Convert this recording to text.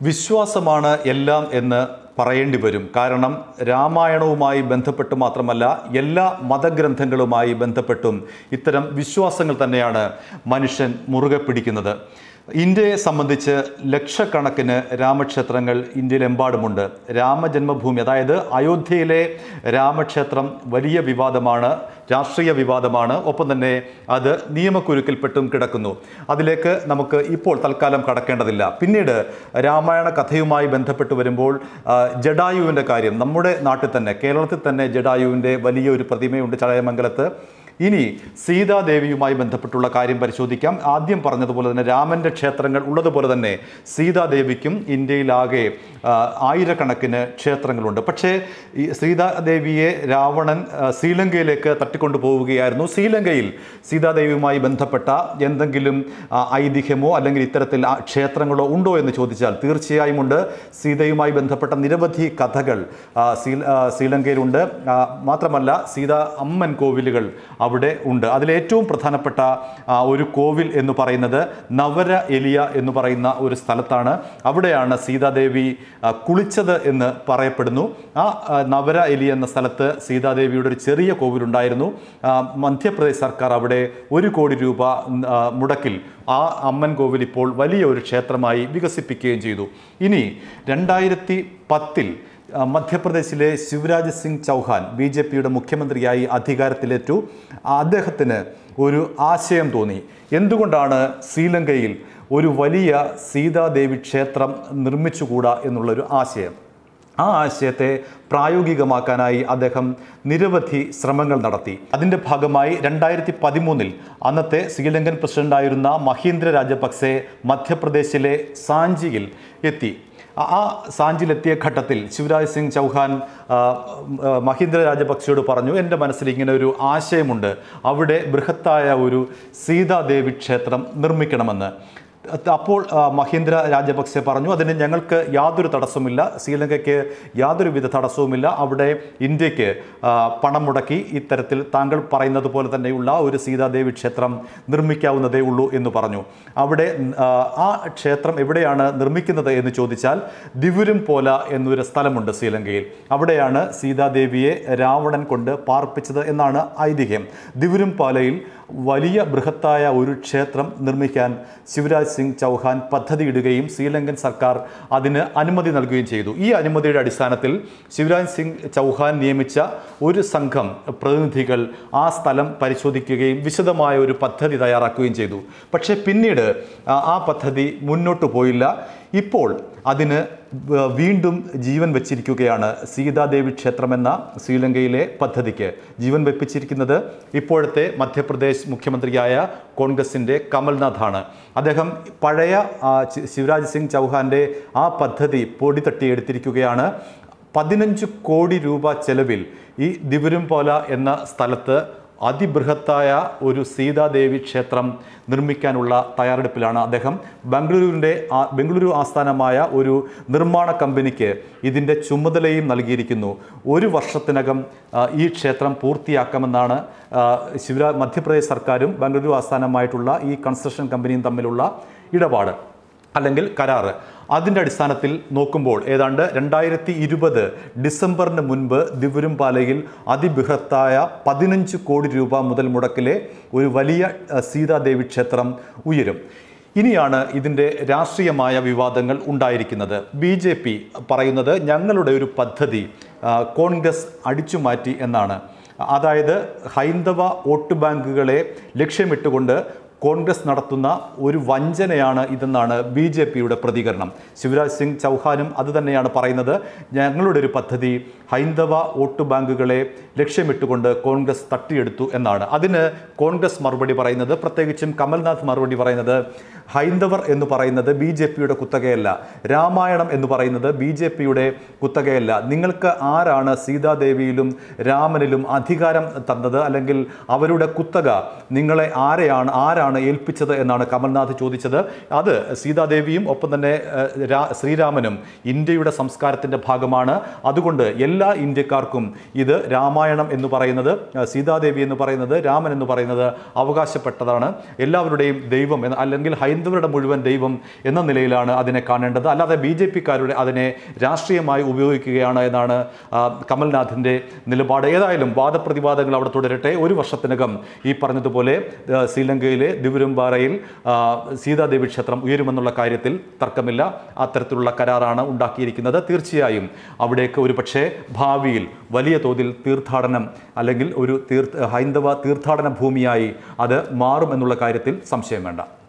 വിശ്വാസമാണ് എല്ലാം എന്ന് പറയേണ്ടി വരും കാരണം രാമായണവുമായി ബന്ധപ്പെട്ട് മാത്രമല്ല എല്ലാ മതഗ്രന്ഥങ്ങളുമായി ബന്ധപ്പെട്ടും ഇത്തരം വിശ്വാസങ്ങൾ തന്നെയാണ് മനുഷ്യൻ മുറുകെ പിടിക്കുന്നത് ഇന്ത്യയെ സംബന്ധിച്ച് ലക്ഷക്കണക്കിന് രാമക്ഷേത്രങ്ങൾ ഇന്ത്യയിലെമ്പാടുമുണ്ട് രാമജന്മഭൂമി അതായത് അയോധ്യയിലെ രാമക്ഷേത്രം വലിയ വിവാദമാണ് രാഷ്ട്രീയ വിവാദമാണ് ഒപ്പം തന്നെ അത് നിയമക്കുരുക്കിൽപ്പെട്ടും കിടക്കുന്നു അതിലേക്ക് നമുക്ക് ഇപ്പോൾ തൽക്കാലം കടക്കേണ്ടതില്ല പിന്നീട് രാമായണ കഥയുമായി ബന്ധപ്പെട്ട് വരുമ്പോൾ ആ, ജഡായുവിൻ്റെ കാര്യം നമ്മുടെ നാട്ടിൽ തന്നെ കേരളത്തിൽ തന്നെ ജഡായുവിൻ്റെ വലിയൊരു പ്രതിമയുണ്ട് ചടയമംഗലത്ത് ഇനി സീതാദേവിയുമായി ബന്ധപ്പെട്ടുള്ള കാര്യം പരിശോധിക്കാം ആദ്യം പറഞ്ഞതുപോലെ തന്നെ രാമൻ്റെ ക്ഷേത്രങ്ങൾ ഉള്ളതുപോലെ തന്നെ സീതാദേവിക്കും ഇന്ത്യയിലാകെ ആ, ആയിരക്കണക്കിന് ക്ഷേത്രങ്ങളുണ്ട് പക്ഷേ ഈ സീതാദേവിയെ രാവണൻ ആ, ശ്രീലങ്കയിലേക്ക് തട്ടിക്കൊണ്ടു പോവുകയായിരുന്നു ശ്രീലങ്കയിൽ സീതാദേവിയുമായി ബന്ധപ്പെട്ട എന്തെങ്കിലും ആ, ഐതിഹ്യമോ അല്ലെങ്കിൽ ഇത്തരത്തിൽ ആ ക്ഷേത്രങ്ങളോ ഉണ്ടോ എന്ന് ചോദിച്ചാൽ തീർച്ചയായും ഉണ്ട് സീതയുമായി ബന്ധപ്പെട്ട നിരവധി കഥകൾ ആ, ശ്രീ- ആ, ശ്രീലങ്കയിലുണ്ട് ആ, മാത്രമല്ല സീത അമ്മൻ കോവിലുകൾ അവിടെ ഉണ്ട് അതിലേറ്റവും പ്രധാനപ്പെട്ട ആ, ഒരു കോവിൽ എന്ന് പറയുന്നത് നവര എലിയ എന്ന് പറയുന്ന ഒരു സ്ഥലത്താണ് അവിടെയാണ് സീതാദേവി ആ, കുളിച്ചത് എന്ന് പറയപ്പെടുന്നു ആ ആ, നവര എലി എന്ന സ്ഥലത്ത് സീതാദേവിയുടെ ഒരു ചെറിയ കോവിലുണ്ടായിരുന്നു ആ, മധ്യപ്രദേശ് സർക്കാർ അവിടെ ഒരു കോടി രൂപ ആ, മുടക്കിൽ ആ അമ്മൻ കോവിൽ ഇപ്പോൾ വലിയ ഒരു ക്ഷേത്രമായി വികസിപ്പിക്കുകയും ചെയ്തു ഇനി രണ്ടായിരത്തി പത്തിൽ ആ, മധ്യപ്രദേശിലെ ശിവരാജ് സിംഗ് ചൗഹാൻ ബി ജെ പിയുടെ മുഖ്യമന്ത്രിയായി അധികാരത്തിലേറ്റു ആ, അദ്ദേഹത്തിന് ഒരു ആശയം തോന്നി എന്തുകൊണ്ടാണ് ശ്രീലങ്കയിൽ ഒരു വലിയ സീതാദേവി ക്ഷേത്രം നിർമ്മിച്ചുകൂടാ എന്നുള്ളൊരു ആശയം ആ ആശയത്തെ പ്രായോഗികമാക്കാനായി അദ്ദേഹം നിരവധി ശ്രമങ്ങൾ നടത്തി അതിൻ്റെ ഭാഗമായി രണ്ടായിരത്തി പതിമൂന്നിൽ അന്നത്തെ ശ്രീലങ്കൻ പ്രസിഡന്റായിരുന്ന മഹീന്ദ്ര രാജപക്സെ മധ്യപ്രദേശിലെ സാഞ്ചിയിൽ എത്തി ആ- ആ സാഞ്ചിലെത്തിയ ഘട്ടത്തിൽ ശിവരാജ് സിംഗ് ചൗഹാൻ ആ, ആ, മഹീന്ദ്ര രാജപക്സെയോട് പറഞ്ഞു എൻ്റെ മനസ്സിൽ ഇങ്ങനെ ഒരു ആശയമുണ്ട് അവിടെ ബൃഹത്തായ ഒരു സീതാദേവി ക്ഷേത്രം നിർമ്മിക്കണമെന്ന് അത് അപ്പോൾ ആ, മഹീന്ദ്ര രാജപക്സെ പറഞ്ഞു അതിന് ഞങ്ങൾക്ക് യാതൊരു തടസ്സവുമില്ല ശ്രീലങ്കയ്ക്ക് യാതൊരുവിധ തടസ്സവുമില്ല അവിടെ ഇന്ത്യക്ക് ആ, പണം മുടക്കി ഇത്തരത്തിൽ താങ്കൾ പറയുന്നത് പോലെ തന്നെയുള്ള ഒരു സീതാദേവി ക്ഷേത്രം നിർമ്മിക്കാവുന്നതേ ഉള്ളൂ എന്ന് പറഞ്ഞു അവിടെ ആ, ആ ക്ഷേത്രം എവിടെയാണ് നിർമ്മിക്കുന്നത് എന്ന് ചോദിച്ചാൽ ദിവുരും പോല എന്നൊരു സ്ഥലമുണ്ട് ശ്രീലങ്കയിൽ അവിടെയാണ് സീതാദേവിയെ രാവണൻ കൊണ്ട് പാർപ്പിച്ചത് എന്നാണ് ഐതിഹ്യം ദിവുരും പാലയിൽ വലിയ ബൃഹത്തായ ഒരു ക്ഷേത്രം നിർമ്മിക്കാൻ ശിവരാജ് സിംഗ് ചൗഹാൻ പദ്ധതിയിടുകയും ശ്രീലങ്കൻ സർക്കാർ അതിന് അനുമതി നൽകുകയും ചെയ്തു ഈ അനുമതിയുടെ അടിസ്ഥാനത്തിൽ ശിവരാജ് സിംഗ് ചൗഹാൻ നിയമിച്ച ഒരു സംഘം പ്രതിനിധികൾ ആ സ്ഥലം പരിശോധിക്കുകയും വിശദമായ ഒരു പദ്ധതി തയ്യാറാക്കുകയും ചെയ്തു പക്ഷേ പിന്നീട് ആ- ആ പദ്ധതി മുന്നോട്ട് പോയില്ല ഇപ്പോൾ അതിന് വ- വീണ്ടും ജീവൻ വെച്ചിരിക്കുകയാണ് സീതാദേവി ക്ഷേത്രമെന്ന ശ്രീലങ്കയിലെ പദ്ധതിക്ക് ജീവൻ വെപ്പിച്ചിരിക്കുന്നത് ഇപ്പോഴത്തെ മധ്യപ്രദേശ് മുഖ്യമന്ത്രിയായ കോൺഗ്രസിൻ്റെ കമൽനാഥാണ് അദ്ദേഹം പഴയ ആ, ശി- ശിവരാജ് സിംഗ് ചൗഹാന്റെ ആ പദ്ധതി പൊടി തട്ടിയെടുത്തിരിക്കുകയാണ് പതിനഞ്ച് കോടി രൂപ ചെലവിൽ ഈ ദിവുരുംപോല എന്ന സ്ഥലത്ത് അതിബൃഹത്തായ ഒരു സീതാദേവി ക്ഷേത്രം നിർമ്മിക്കാനുള്ള തയ്യാറെടുപ്പിലാണ് അദ്ദേഹം ബംഗളൂരുവിൻ്റെ ആ- ബംഗളൂരു ആസ്ഥാനമായ ഒരു നിർമ്മാണ കമ്പനിക്ക് ഇതിൻ്റെ ചുമതലയും നൽകിയിരിക്കുന്നു ഒരു വർഷത്തിനകം ആ, ഈ ക്ഷേത്രം പൂർത്തിയാക്കാമെന്നാണ് ആ, ശിവരാ മധ്യപ്രദേശ് സർക്കാരും ബംഗളൂരു ആസ്ഥാനമായിട്ടുള്ള ഈ കൺസ്ട്രക്ഷൻ കമ്പനിയും തമ്മിലുള്ള ഇടപാട് അല്ലെങ്കിൽ കരാറ് അതിൻ്റെ അടിസ്ഥാനത്തിൽ നോക്കുമ്പോൾ ഏതാണ്ട് രണ്ടായിരത്തി ഇരുപത് ഡിസംബറിന് മുൻപ് ദിവുരുംപാലയിൽ അതിബൃഹത്തായ പതിനഞ്ച് കോടി രൂപ മുതൽ മുടക്കിലെ ഒരു വലിയ അഹ്, സീതാദേവി ക്ഷേത്രം ഉയരും ഇനിയാണ് ഇതിൻ്റെ രാഷ്ട്രീയമായ വിവാദങ്ങൾ ഉണ്ടായിരിക്കുന്നത് ബി ജെ പി പറയുന്നത് ഞങ്ങളുടെ ഒരു പദ്ധതി ആ, കോൺഗ്രസ് അടിച്ചുമാറ്റി എന്നാണ് അതായത് ഹൈന്ദവ വോട്ട് ബാങ്കുകളെ ലക്ഷ്യമിട്ടുകൊണ്ട് കോൺഗ്രസ് നടത്തുന്ന ഒരു വഞ്ചനയാണ് ഇതെന്നാണ് ബി ജെ പിയുടെ പ്രതികരണം ശിവരാജ് സിംഗ് ചൗഹാനും അതുതന്നെയാണ് പറയുന്നത് ഞങ്ങളുടെ ഒരു പദ്ധതി ഹൈന്ദവ വോട്ട് ബാങ്കുകളെ ലക്ഷ്യമിട്ടുകൊണ്ട് കോൺഗ്രസ് തട്ടിയെടുത്തു എന്നാണ് അതിന് കോൺഗ്രസ് മറുപടി പറയുന്നത് പ്രത്യേകിച്ചും കമൽനാഥ് മറുപടി പറയുന്നത് ഹൈന്ദവർ എന്ന് പറയുന്നത് ബി ജെ പിയുടെ കുത്തകയല്ല രാമായണം എന്ന് പറയുന്നത് ബി ജെ പിയുടെ കുത്തകയല്ല നിങ്ങൾക്ക് ആരാണ് സീതാദേവിയിലും രാമനിലും അധികാരം തന്നത് അല്ലെങ്കിൽ അവരുടെ കുത്തക നിങ്ങളെ ആരെയാണ് ആരാണ് ആരാണ് ഏൽപ്പിച്ചത് എന്നാണ് കമൽനാഥ് ചോദിച്ചത് അത് സീതാദേവിയും ഒപ്പം തന്നെ ഏഹ്, രാ- ശ്രീരാമനും ഇന്ത്യയുടെ സംസ്കാരത്തിൻ്റെ ഭാഗമാണ് അതുകൊണ്ട് എല്ലാ ഇന്ത്യക്കാർക്കും ഇത് രാമായണം എന്ന് പറയുന്നത് ഏഹ്, സീതാദേവി എന്ന് പറയുന്നത് രാമൻ എന്ന് പറയുന്നത് അവകാശപ്പെട്ടതാണ് എല്ലാവരുടെയും ദൈവം എന്ന അല്ലെങ്കിൽ ഹൈന്ദവരുടെ മുഴുവൻ ദൈവം എന്ന നിലയിലാണ് അതിനെ കാണേണ്ടത് അല്ലാതെ ബി ജെ പിക്കാരുടെ അതിനെ രാഷ്ട്രീയമായി ഉപയോഗിക്കുകയാണ് എന്നാണ് ആ, കമൽനാഥിൻ്റെ നിലപാട് ഏതായാലും വാദപ്രതിവാദങ്ങൾ അവിടെ തുടരട്ടെ ഒരു വർഷത്തിനകം ഈ പറഞ്ഞതുപോലെ ആ, ശ്രീലങ്കയിലെ ദിവുരുംബാറയിൽ ആ, സീതാദേവി ക്ഷേത്രം ഉയരുമെന്നുള്ള കാര്യത്തിൽ തർക്കമില്ല അത്തരത്തിലുള്ള കരാറാണ് ഉണ്ടാക്കിയിരിക്കുന്നത് തീർച്ചയായും അവിടേക്ക് ഒരു പക്ഷേ ഭാവിയിൽ വലിയ തോതിൽ തീർത്ഥാടനം അല്ലെങ്കിൽ ഒരു തീർത്ഥ ഹൈന്ദവ തീർത്ഥാടന ഭൂമിയായി അത് മാറും എന്നുള്ള കാര്യത്തിൽ സംശയം വേണ്ട